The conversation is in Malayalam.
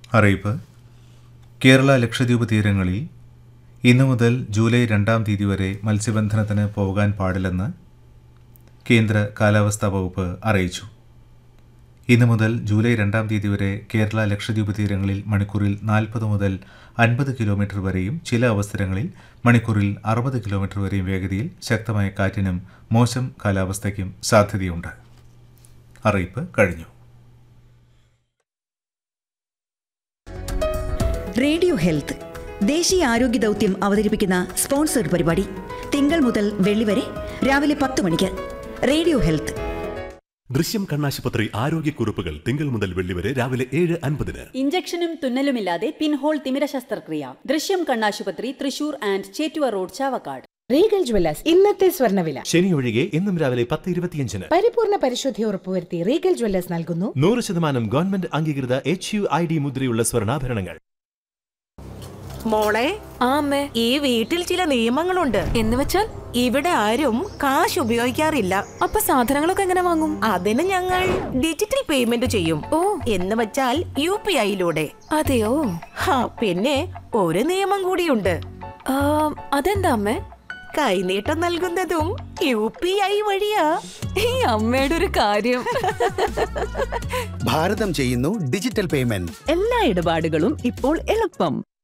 അറിയിപ്പ് കേരള ലക്ഷദ്വീപ് തീരങ്ങളിൽ ഇന്നു മുതൽ ജൂലൈ രണ്ടാം തീയതി വരെ മത്സ്യബന്ധനത്തിന് പോകാൻ പാടില്ലെന്ന് കേന്ദ്ര കാലാവസ്ഥാ വകുപ്പ് അറിയിച്ചു ഇന്നു മുതൽ ജൂലൈ രണ്ടാം തീയതി വരെ കേരള ലക്ഷദ്വീപ് തീരങ്ങളിൽ മണിക്കൂറിൽ നാൽപ്പത് മുതൽ അൻപത് കിലോമീറ്റർ വരെയും ചില അവസരങ്ങളിൽ മണിക്കൂറിൽ അറുപത് കിലോമീറ്റർ വരെയും വേഗതയിൽ ശക്തമായ കാറ്റിനും മോശം കാലാവസ്ഥയ്ക്കും സാധ്യതയുണ്ട് അറിയിപ്പ് കഴിഞ്ഞു റേഡിയോ ഹെൽത്ത് ദേശീയ ആരോഗ്യ ദൗത്യം അവതരിപ്പിക്കുന്ന സ്പോൺസർഡ് പരിപാടി തിങ്കൾ മുതൽ വെള്ളി വരെ രാവിലെ പത്ത് മണിക്ക് റേഡിയോ ഹെൽത്ത് ദൃശ്യം കണ്ണാശുപത്രി ആരോഗ്യക്കുറിപ്പുകൾ തിങ്കൾ മുതൽ വെള്ളി വരെ രാവിലെ ഏഴ് അൻപതിന് ഇഞ്ചക്ഷനും തുന്നലുമില്ലാതെ പിൻഹോൾ തിമിര ശസ്ത്രക്രിയ ദൃശ്യം കണ്ണാശുപത്രി Thrissur and Chettuva road Chavakkad Regal Jewellers ഇന്നത്തെ സ്വർണ്ണവില ശനി ഒഴികെ ഇന്നും രാവിലെ പത്ത് ഇരുപത്തിയഞ്ചിന് പരിപൂർണ പരിശുദ്ധി ഉറപ്പുവരുത്തി റീഗൽ ജ്വല്ലേഴ്സ് നൽകുന്നു നൂറ് ശതമാനം ഗവൺമെന്റ് അംഗീകൃത എച്ച് യു ഐ ഡി മുദ്രയുള്ള സ്വർണ്ണാഭരണങ്ങൾ മോളെ ആ അമ്മേ ഈ വീട്ടിൽ ചില നിയമങ്ങളുണ്ട് എന്ന് വെച്ചാൽ ഇവിടെ ആരും കാശ് ഉപയോഗിക്കാറില്ല അപ്പൊ സാധനങ്ങളൊക്കെ എങ്ങനെ വാങ്ങും അതിന് ഞങ്ങൾ ഡിജിറ്റൽ പേയ്മെന്റ് ചെയ്യും ഓ എന്ന് വെച്ചാൽ യു പി ഐയിലൂടെ അതെയോ ഹാ പിന്നെ ഒരു നിയമം കൂടിയുണ്ട് ആ, അതെന്താ അമ്മേ കൈനീട്ടം നൽകുന്നതും യു പി ഐ വഴിയാ ഈ അമ്മയുടെ ഒരു കാര്യം ഭാരതം ചെയ്യുന്നു ഡിജിറ്റൽ പേയ്മെന്റ് എല്ലാ ഇടപാടുകളും ഇപ്പോൾ എളുപ്പം